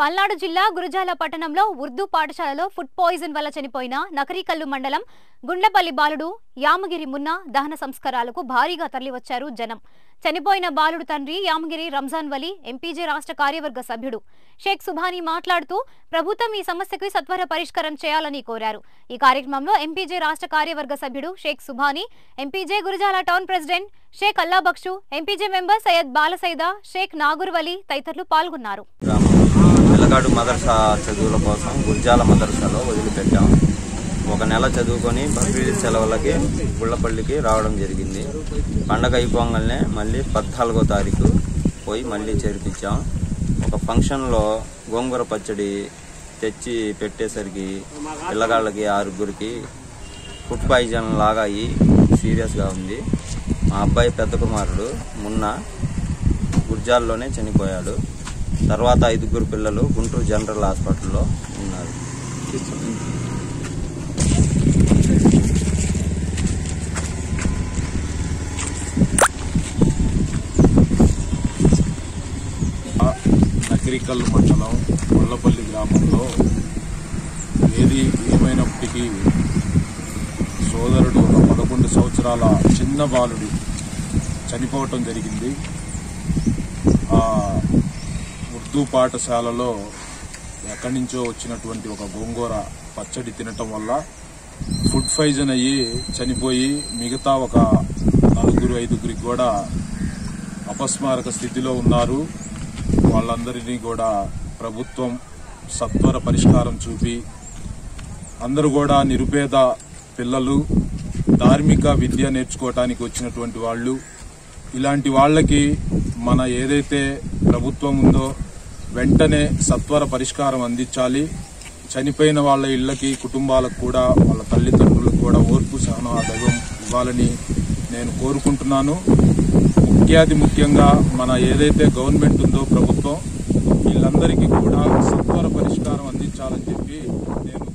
పల్నాడు జిల్లా గురజాల పట్టణంలో ఉర్దూ పాఠశాలలో ఫుడ్ పాయిజన్ వల్ల చనిపోయిన నకరికల్లు మండలం గుండ్లపల్లి బాలుడు యామగిరి మున్న దహన సంస్కారాలకు భారీగా తరలివచ్చారు జనం చనిపోయిన బాలుడు తండ్రి యామగిరి రంజాన్ వలి ఎంపీజే రాష్ట్ర కార్యవర్గ సభ్యుడు షేక్ సుభాని మాట్లాడుతూ ప్రభుత్వం ఈ సమస్యకు సత్వర పరిష్కారం చేయాలని కోరారు ఈ కార్యక్రమంలో ఎంపీజే రాష్ట్ర కార్యవర్గ సభ్యుడు Shaik Subhani MPJ Gurazala town president Shaik Allah Bakshu MPJ member Syed Balasaida Shaik Nagoor Vali తదితరులు పాల్గొన్నారు గ్రామం పిల్లగాడు మదర్సా చదువుల కోసం గుర్జాల మదర్సాలో వదిలిపెట్టాం ఒక నెల చదువుకొని బక్రీద్ సెలవులకి గుళ్ళపల్లికి రావడం జరిగింది పండగ అయిపోగానే మళ్ళీ పద్నాలుగో తారీఖు పోయి మళ్ళీ చేర్పించాం ఒక ఫంక్షన్లో గోంగూర పచ్చడి తెచ్చి పెట్టేసరికి పిల్లగాళ్ళకి ఆరుగురికి ఫుడ్ పాయిజన్ లాగా అయ్యి సీరియస్గా ఉంది మా అబ్బాయి పెద్ద కుమారుడు మున్న గుర్జాల్లోనే చనిపోయాడు తర్వాత ఐదుగురు పిల్లలు గుంటూరు జనరల్ హాస్పిటల్లో ఉన్నారు నకిరికల్ మండలం ముళ్ళపల్లి గ్రామంలో ఏది ఏమైనప్పటికీ సోదరుడు ఒక పదకొండు సంవత్సరాల చిన్న బాలుడి చనిపోవటం జరిగింది ఆ ఉర్దూ పాఠశాలలో ఎక్కడి నుంచో వచ్చినటువంటి ఒక గోంగూర పచ్చడి తినటం వల్ల ఫుడ్ ఫైజన్ అయ్యి చనిపోయి మిగతా ఒక నలుగురు ఐదుగురికి కూడా అపస్మారక స్థితిలో ఉన్నారు వాళ్ళందరినీ కూడా ప్రభుత్వం సత్వర పరిష్కారం చూపి అందరూ కూడా నిరుపేద పిల్లలు ధార్మిక విద్య నేర్చుకోవటానికి వచ్చినటువంటి వాళ్ళు ఇలాంటి వాళ్ళకి మన ఏదైతే ప్రభుత్వం ఉందో వెంటనే సత్వర పరిష్కారం అందించాలి చనిపోయిన వాళ్ళ ఇళ్లకి కుటుంబాలకు కూడా వాళ్ళ తల్లిదండ్రులకు కూడా ఓర్పు సహనం ఆ దైవం ఇవ్వాలని నేను కోరుకుంటున్నాను ముఖ్యాతి ముఖ్యంగా మన ఏదైతే గవర్నమెంట్ ఉందో ప్రభుత్వం వీళ్ళందరికీ కూడా సత్వర పరిష్కారం అందించాలని చెప్పి నేను